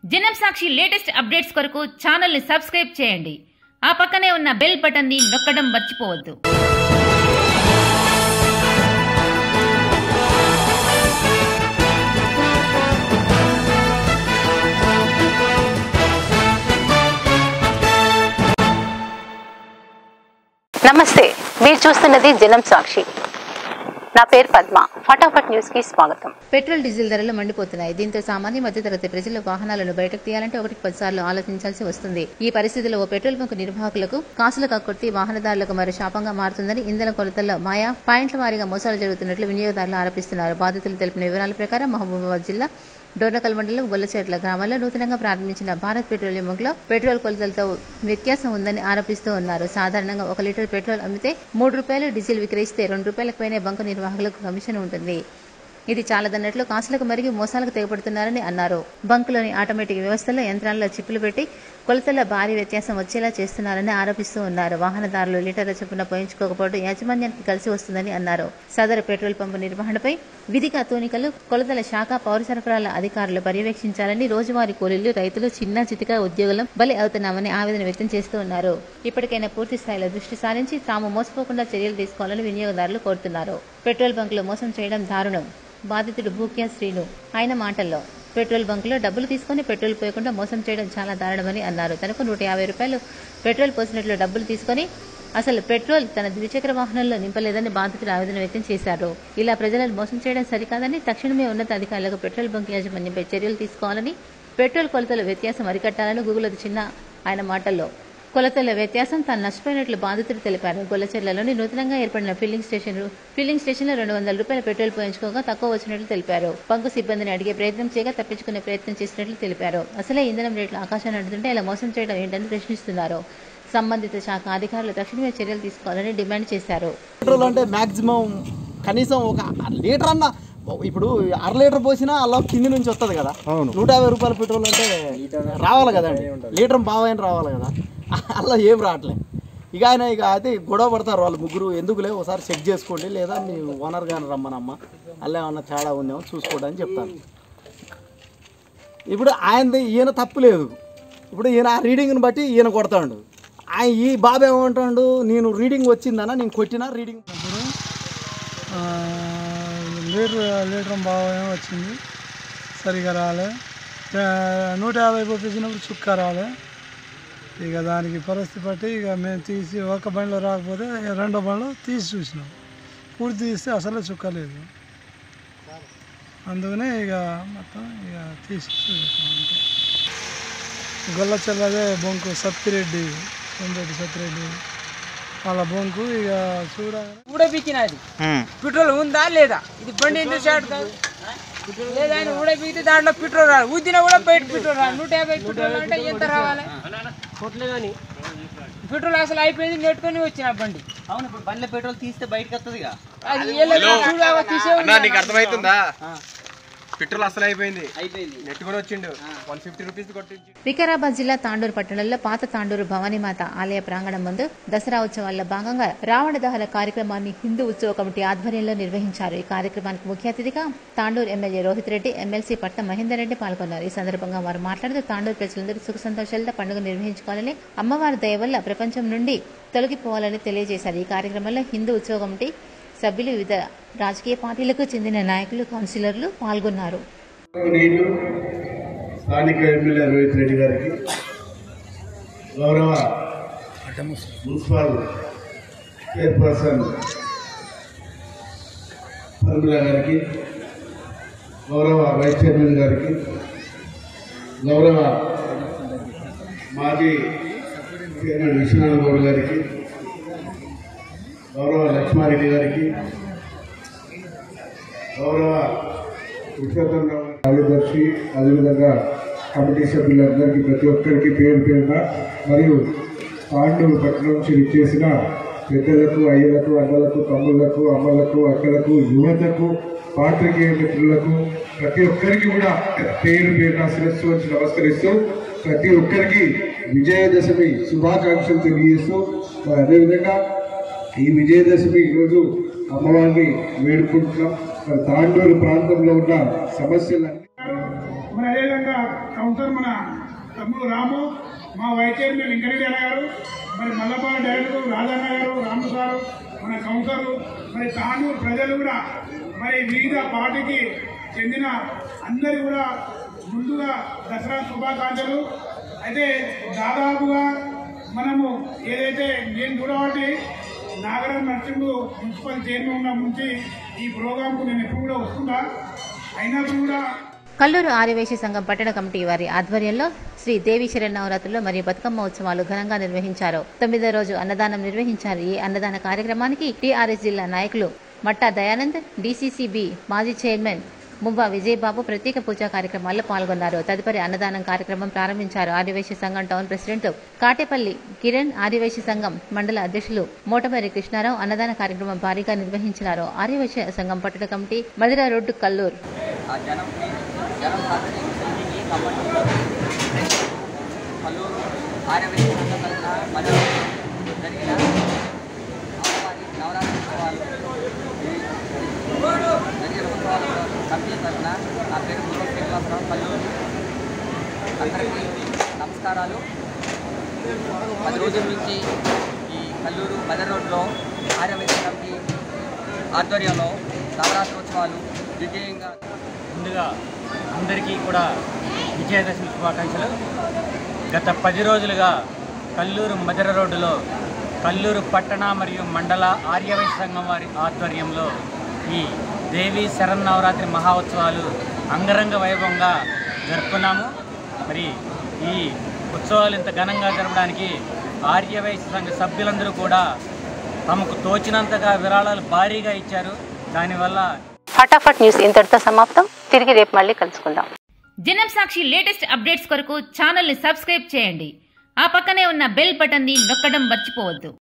జనం Sakshi latest updates కొరకు channel ని సబ్స్క్రైబ్ చేయండి ఆ పక్కనే ఉన్న బెల్ బటన్ ని నొక్కడం మర్చిపోవద్దు నమస్తే మీరు చూస్తున్నది జనం సాక్షి నా పేరు పద్మ ఫటాఫట్ న్యూస్ కి స్వాగతం పెట్రోల్ డీజిల్ ధరలు మండిపోతున్నాయి దీంతో సామాన్య మధ్యతరగతి ప్రజలు వాహనాలను బయటకు తీయాలంటే ఒకటికి పదిసార్లు ఆలోచించాల్సి వస్తుంది ఈ పరిస్థితిలో ఓ పెట్రోల్ బంక్ నిర్వాహకులకు కాసులు కక్కొట్టి వాహనదారులకు మరో శాపంగా మారుతుందని ఇంధన కొలతల్లో మాయా పాయింట్ల వారీగా మోసాలు జరుగుతున్నట్లు వినియోగదారులు ఆరోపిస్తున్నారు బాధితులు తెలిపిన వివరాల ప్రకారం మహబూబాబాద్ జిల్లా డోర్నకల్ మండలం గొల్లచేట్ల గ్రామంలో నూతనంగా ప్రారంభించిన భారత్ పెట్రోలియం బంక్ లో పెట్రోల్ కొలతలతో వ్యత్యాసం ఉందని ఆరోపిస్తూ ఉన్నారు సాధారణంగా ఒక లీటర్ పెట్రోల్ అమ్మితే మూడు రూపాయలు డీజిల్ విక్రయిస్తే రెండు రూపాయలకు పైనే బంకు నిర్వాహకులకు కమిషన్ ఉంటుంది ఇది చాలదన్నట్లు కాసులకు మరిగి మోసాలకు తెగపడుతున్నారని అన్నారు బంకులోని ఆటోమేటిక్ వ్యవస్థలో యంత్రాల్లో చిప్పులు పెట్టి కొలతల భారీ వ్యత్యాసం వచ్చేలా చేస్తున్నారని ఆరోపిస్తూ ఉన్నారు వాహనదారులు లీటర్ల చొప్పున పోయించుకోకపోవడం యాజమాన్యానికి కలిసి వస్తుందని అన్నారు సదరు పెట్రోల్ పంపు నిర్వహణపై విధిగా తూనికలు కొలతల శాఖ పౌర సరఫరాల అధికారులు పర్యవేక్షించాలని రోజువారీ కూలీలు రైతులు చిన్న చితిక ఉద్యోగులం బలి అవుతున్నామని ఆవేదన వ్యక్తం చేస్తూ ఉన్నారు ఇప్పటికైనా పూర్తి స్థాయిలో దృష్టి సారించి తాము మోసపోకుండా చర్యలు తీసుకోవాలని వినియోగదారులు కోరుతున్నారు పెట్రోల్ బంకులో మోసం చేయడం దారుణం బాధితుడు భూక్యా శ్రీను ఆయన మాటల్లో పెట్రోల్ బంకులో డబ్బులు తీసుకుని పెట్రోల్ పోయకుండా మోసం చేయడం చాలా దారుణమని అన్నారు తనకు నూట యాభై రూపాయలు పెట్రోల్ పోసినట్లు డబ్బులు తీసుకొని అసలు పెట్రోల్ తన ద్విచక్ర వాహనంలో నింపలేదని బాధితులు ఆవేదన వ్యక్తం చేశారు ఇలా ప్రజలను మోసం చేయడం సరికాదని తక్షణమే ఉన్నత అధికారులకు పెట్రోల్ బంక్ యాజమాన్యంపై చర్యలు తీసుకోవాలని పెట్రోల్ కొలతల వ్యత్యాసం అరికట్టాలని గూగుల్ చిన్న ఆయన మాటల్లో కొలతల వ్యత్యాసం తాను నష్టపోయినట్లు బాధితుడు తెలిపారు గొల్లచెర్లలోని నూతనంగా ఏర్పడిన ఫిల్లింగ్ స్టేషన్ ఫిల్లింగ్ స్టేషన్ లో రెండు వందల రూపాయల పెట్రోల్ పోయించుకోగా తక్కువ వచ్చినట్లు తెలిపారు బంకు సిబ్బందిని అడిగే ప్రయత్నం చేయగా తప్పించుకునే ప్రయత్నం చేసినట్లు తెలిపారు అసలే ఇంధనం రేట్లు ఆకాశాన్ని అడుగుతుంటే ఇలా మోసం చేయడం ఏంటని ప్రశ్నిస్తున్నారు సంబంధిత శాఖ అధికారులు తక్షణమే చర్యలు తీసుకోవాలని డిమాండ్ చేశారు పెట్రోల్ అంటే మాక్సిమం కనీసం ఒక లీటర్ అన్న ఇప్పుడు అర లీటర్ పోసినా అలా కింది నుంచి వస్తుంది కదా నూట యాభై రూపాయల పెట్రోల్ అంటే రావాలి కదండి లీటర్ బావైన రావాలి కదా అలా ఏం రావట్లే ఇక ఆయన ఇక అయితే గొడవ పడతారు వాళ్ళు ముగ్గురు ఎందుకులే ఒకసారి చెక్ చేసుకోండి లేదా మీ ఓనర్ గాని రమ్మనమ్మ అలా ఏమన్నా తేడా ఉందేమో చూసుకోండి అని చెప్తాను ఇప్పుడు ఆయనది ఈయన తప్పు లేదు ఇప్పుడు ఈయన ఆ రీడింగ్ని బట్టి ఈయన కొడతాడు ఆయన ఈ బాబు ఏమంటాడు నేను రీడింగ్ వచ్చిందనా నేను కొట్టినా రీడింగ్ ఆ, లీటర్ లీటర్ బాగా వచ్చింది సరిగా రాలే ఆ, నూట యాభై పంపించినప్పుడు చుక్క రాలే ఇక దానికి పరిస్థితి బట్టి ఇక మేము తీసి ఒక బండిలో రాకపోతే రెండో బండిలో తీసి చూసినాం పూర్తి తీస్తే అసలే చుక్క లేదు అందుకనే ఇక మొత్తం ఇక తీసి చూసాం అంతే గొల్ల చెల్లదే బొంకు సత్తిరెడ్డి సోమిరెడ్డి సత్తిరెడ్డి వాళ్ళ బొంకు ఇక చూడగానే ఊడబీకినది పెట్రోల్ ఉందా లేదా ఇది బండి ఎందుకు షార్ట్ కాదు లేదా ఆయన ఊడబీకితే దాంట్లో పెట్రోల్ రాదు ఉద్దిన కూడా బయట పెట్రోల్ రాదు నూట యాభై పెట్రోల్ అంటే ఎంత రావాలి పెట్రోల్ అసలు అయిపోయింది నెట్టుకొని వచ్చిన బండి అవును ఇప్పుడు బండ్ల పెట్రోల్ తీస్తే బయటకు వస్తుందిగా అది వెళ్ళదు చూడగా తీసే అన్నా నీకు అర్థమవుతుందా పెట్రోల్ అసలు అయిపోయింది అయిపోయింది నెట్టుకొని వచ్చిండు వన్ ఫిఫ్టీ రూపీస్ కొట్టించి వికారాబాద్ జిల్లా తాండూరు పట్టణంలో పాత తాండూరు భవానీమాత ఆలయ ప్రాంగణం ముందు దసరా ఉత్సవాల్లో భాగంగా రావణ దహన కార్యక్రమాన్ని హిందూ ఉత్సవ కమిటీ ఆధ్వర్యంలో నిర్వహించారు ఈ కార్యక్రమానికి ముఖ్య అతిథిగా తాండూరు ఎమ్మెల్యే రోహిత్ రెడ్డి ఎమ్మెల్సీ పట్ట మహేందర్ రెడ్డి పాల్గొన్నారు ఈ సందర్భంగా వారు మాట్లాడుతూ తాండూరు ప్రజలందరూ సుఖ సంతోషాలతో పండుగ నిర్వహించుకోవాలని అమ్మవారి దయ వల్ల ప్రపంచం నుండి తొలగిపోవాలని తెలియజేశారు ఈ కార్యక్రమంలో హిందూ ఉత్సవ కమిటీ సభ్యులు వివిధ రాజకీయ పార్టీలకు చెందిన నాయకులు కౌన్సిలర్లు పాల్గొన్నారు నేను స్థానిక ఎమ్మెల్యే రోహిత్ రెడ్డి గారికి గౌరవ మున్సిపల్ చైర్పర్సన్ పర్మిళ గారికి గౌరవ వైస్ చైర్మన్ గారికి గౌరవ మాజీ చైర్మన్ విశ్వనాథ్ గౌడ్ గారికి గౌరవ లక్ష్మారెడ్డి గారికి గౌరవ విశ్వచంద్రరావు కార్యదర్శి అదేవిధంగా కమిటీ సభ్యులందరికీ ప్రతి ఒక్కరికి పేరు పేరున మరియు పాండవులు పట్టణం నుంచి చేసిన పెద్దలకు అయ్యలకు అన్నలకు తమ్ముళ్లకు అమ్మలకు అక్కలకు యువతకు పాత్రికేయ మిత్రులకు ప్రతి ఒక్కరికి కూడా పేరు పేరున శిరస్సు వచ్చి నమస్కరిస్తూ ప్రతి ఒక్కరికి విజయదశమి శుభాకాంక్షలు తెలియజేస్తూ మరి అదేవిధంగా ఈ విజయదశమి ఈరోజు అమ్మవారిని వేడుకుంటున్నాం మరి తాండూరు ప్రాంతంలో ఉన్న సమస్యలన్నీ మరి అదేవిధంగా అదేవిధంగా కౌన్సిలర్ మన తమ్ముడు రాము మా వైస్ చైర్మన్ వెంకరెడ్డి అన్న గారు మరి మల్లపాల డైరెక్టర్ రాజన్న గారు రాము సారు మన కౌన్సిలర్ మరి తాండూరు ప్రజలు కూడా మరి వివిధ పార్టీకి చెందిన అందరు కూడా ముందుగా దసరా శుభాకాంక్షలు అయితే దాదాపుగా మనము ఏదైతే నేను చూడబట్టి నాగరం నరసింహుడు మున్సిపల్ చైర్మన్ ఉన్న నుంచి ఈ ప్రోగ్రాంకు నేను ఎప్పుడు కూడా వస్తున్నా అయినప్పుడు కూడా కల్లూరు ఆర్యవేశి సంఘం పట్టణ కమిటీ వారి ఆధ్వర్యంలో శ్రీ దేవి శరణవరాత్రులు మరియు బతుకమ్మ ఉత్సవాలు ఘనంగా నిర్వహించారు తొమ్మిదో రోజు అన్నదానం నిర్వహించారు ఈ అన్నదాన కార్యక్రమానికి టీఆర్ఎస్ జిల్లా నాయకులు మట్టా దయానంద్ డీసీసీబీ మాజీ చైర్మన్ మువ్వా విజయబాబు ప్రత్యేక పూజా కార్యక్రమాల్లో పాల్గొన్నారు తదుపరి అన్నదానం కార్యక్రమం ప్రారంభించారు ఆర్యవైశ్య సంఘం టౌన్ ప్రెసిడెంట్ కాటేపల్లి కిరణ్ ఆర్యవైశ్య సంఘం మండల అధ్యక్షులు మోటమరి కృష్ణారావు అన్నదాన కార్యక్రమం భారీగా నిర్వహించినారు ఆర్యవైశ్య సంఘం పట్టణ కమిటీ మదిరా రోడ్డు కల్లూరు ఆ జనంకి జనం సాధించి కాబట్టి పల్లూరు ఆర్యవేశ సంఘం తరఫున మధ్య జరిగిన అమ్మవారి నవరాత్రి ఉత్సవాలు ఈ జరిగిన ఉత్సవాలు కమిటీ తరఫున నా పేరు గురు శ్రీనివాసరావు పల్లూరు అందరికీ నమస్కారాలు పది రోజుల నుంచి ఈ కల్లూరు మదర్ రోడ్లో ఆర్యవేశ కమిటీ ఆధ్వర్యంలో నవరాత్రి ఉత్సవాలు విజయంగా ముందుగా అందరికీ కూడా విజయదశమి శుభాకాంక్షలు గత పది రోజులుగా కల్లూరు మధుర రోడ్డులో కల్లూరు పట్టణ మరియు మండల ఆర్యవైశ్య సంఘం వారి ఆధ్వర్యంలో ఈ దేవి శరన్నవరాత్రి మహోత్సవాలు అంగరంగ వైభవంగా జరుపుకున్నాము మరి ఈ ఉత్సవాలు ఇంత ఘనంగా జరపడానికి ఆర్యవైశ్య సంఘ సభ్యులందరూ కూడా తమకు తోచినంతగా విరాళాలు భారీగా ఇచ్చారు దానివల్ల ఫటాఫట్ న్యూస్ ఇంతటితో సమాప్తం తిరిగి రేపు మళ్ళీ కలుసుకుందాం జనం సాక్షి లేటెస్ట్ అప్డేట్స్ కొరకు ఛానల్ని సబ్స్క్రైబ్ చేయండి ఆ పక్కనే ఉన్న బెల్ బటన్ని నొక్కడం మర్చిపోవద్దు